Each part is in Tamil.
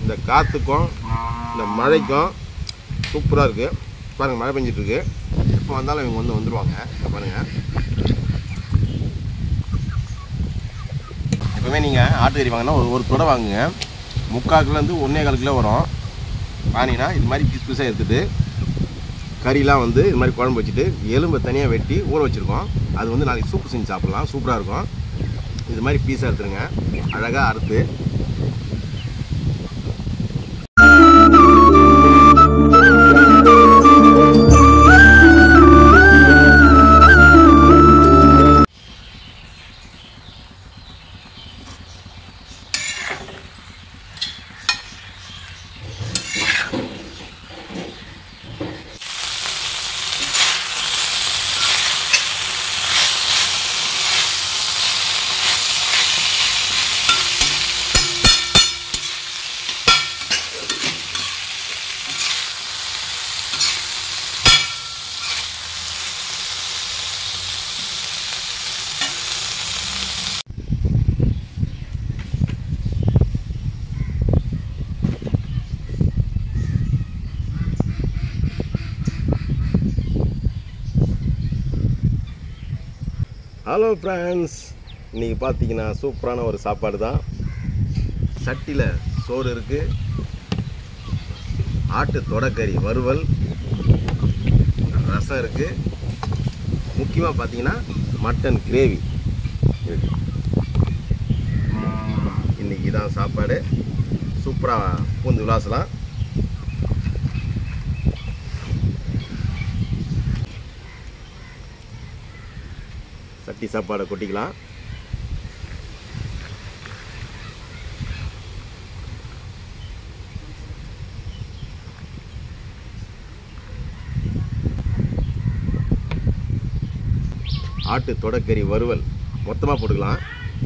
இந்த காற்றுக்கும் இந்த மழைக்கும் சூப்பராக இருக்குது பாருங்கள் மழை பெஞ்சிட்டு இருக்கு எப்போ வந்தாலும் இவங்க வந்து வந்துடுவாங்க இங்க பாருங்கள் எப்பவுமே நீங்கள் ஆட்டுக்கறி வாங்கினா ஒரு ஒரு தொடை வாங்குங்க முக்கால் கிலோலேருந்து ஒன்றே கால் கிலோ வரும் வாங்கினா இது மாதிரி பீஸ் பீஸாக எடுத்துட்டு கறிலாம் வந்து இது மாதிரி குழம்பு வச்சுட்டு எலும்பை தனியாக வெட்டி ஊற வச்சுருக்கோம் அது வந்து நாளைக்கு சூப்பு செஞ்சு சாப்பிட்லாம் சூப்பராக இருக்கும் இது மாதிரி பீஸாக எடுத்துருங்க அழகாக அறுத்து ஹலோ ஃப்ரெண்ட்ஸ் இன்றைக்கி பார்த்தீங்கன்னா சூப்பரான ஒரு சாப்பாடு தான் சட்டியில் சோறு இருக்குது ஆட்டு தொடக்கறி வறுவல் ரசம் இருக்குது முக்கியமாக பார்த்தீங்கன்னா மட்டன் கிரேவி இருக்கு இன்றைக்கி தான் சாப்பாடு சூப்பராக பூந்து விளாசலாம் சட்டி சாப்பாடை கொட்டிக்கலாம் ஆட்டு தொடக்கறி வறுவல் மொத்தமாக போட்டுக்கலாம்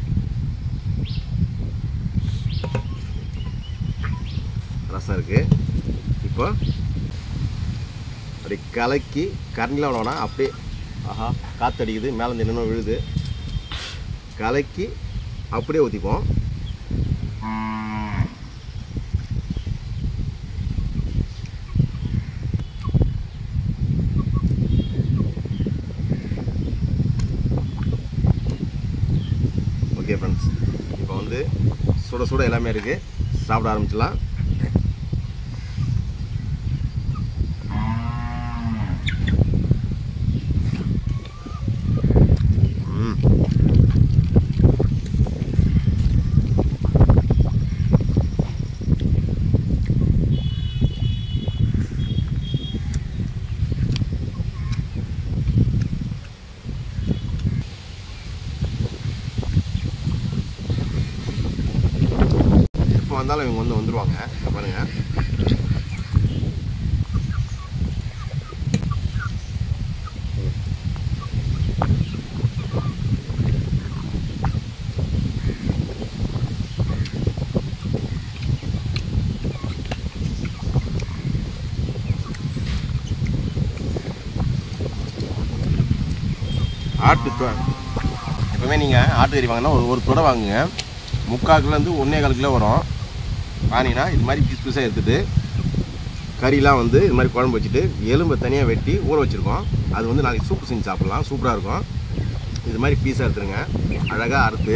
ரசம் இருக்குது இப்போ அப்படி கலக்கி கரண்டிலாம் விடோனா அப்படியே ஆஹா காற்றடிக்குது மேலே இருந்து என்னென்ன விழுது கலக்கி அப்படியே ஊற்றிப்போம் ஓகே ஃப்ரெண்ட்ஸ் இப்போ வந்து சுட சுட எல்லாமே இருக்குது சாப்பிட ஆரம்பிச்சிடலாம் ம் எப்போ வந்தாலும் இவங்க வந்து வந்துடுவாங்க இங்க பாருங்க ஆட்டு தொ- எப்பவுமே நீங்கள் ஆட்டுக்கறி வாங்கினா ஒரு ஒரு தொடை வாங்குங்க முக்கால் கிலோலேருந்து ஒன்றே கால் கிலோ வரும் வாங்கினா இது மாதிரி பீஸ் பீஸாக எடுத்துட்டு கறிலாம் வந்து இது மாதிரி குழம்பு வச்சுட்டு எலும்பை தனியாக வெட்டி ஊற வச்சுருக்கோம் அது வந்து நாளைக்கு சூப்பு செஞ்சு சாப்பிட்லாம் சூப்பராக இருக்கும் இது மாதிரி பீஸாக எடுத்துருங்க அழகாக அறுத்து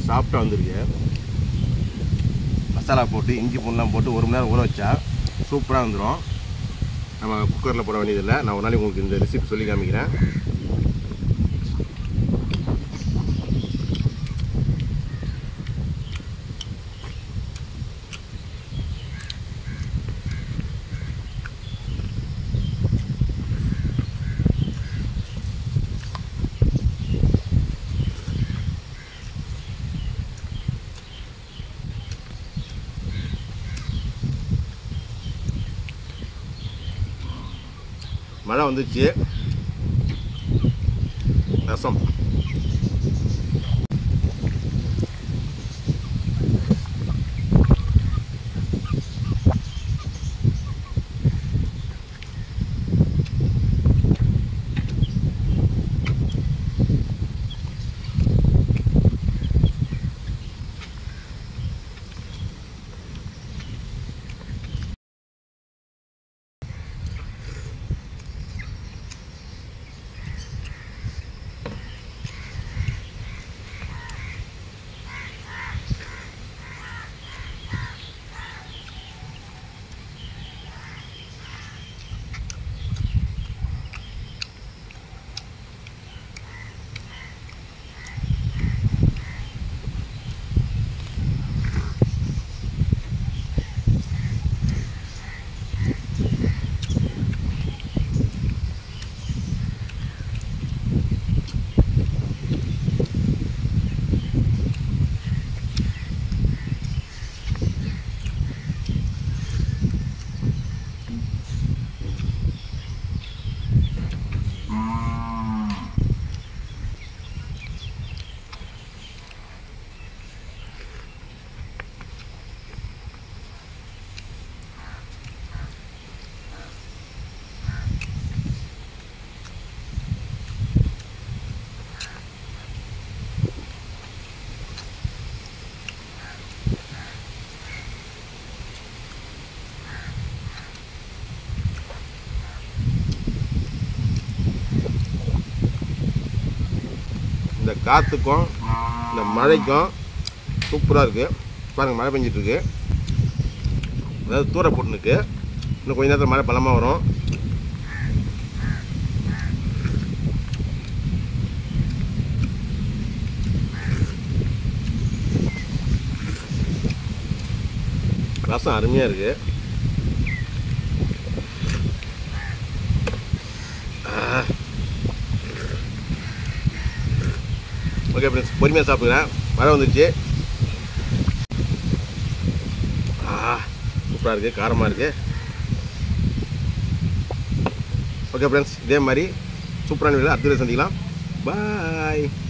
சாஃப்டாக வந்திருக்கு மசாலா போட்டு இஞ்சி பூண்டுலாம் போட்டு ஒரு மணி நேரம் ஊற வச்சா சூப்பராக வந்துடும் நம்ம குக்கரில் போட வேண்டியதில்லை நான் ஒரு நாளைக்கு உங்களுக்கு இந்த ரெசிபி சொல்லி காமிக்கிறேன் மழை வந்துச்சு ரசம் இந்த காற்றுக்கும் இந்த மழைக்கும் சூப்பராக இருக்குது பாருங்கள் மழை பெஞ்சிட்டு இருக்கு அதாவது தூர போட்டுனுக்கு இன்னும் கொஞ்ச நேரத்தில் மழை பலமாக வரும் ரசம் அருமையாக இருக்குது ஓகே ஃப்ரெண்ட்ஸ் பொறுமையாக சாப்பிடுறேன் மழை வந்துருச்சு ஆ சூப்பராக இருக்குது காரமாக இருக்குது ஓகே ஃப்ரெண்ட்ஸ் இதே மாதிரி சூப்பரான வீடியோ அடுத்த வீடியோ சந்திக்கலாம் பாய்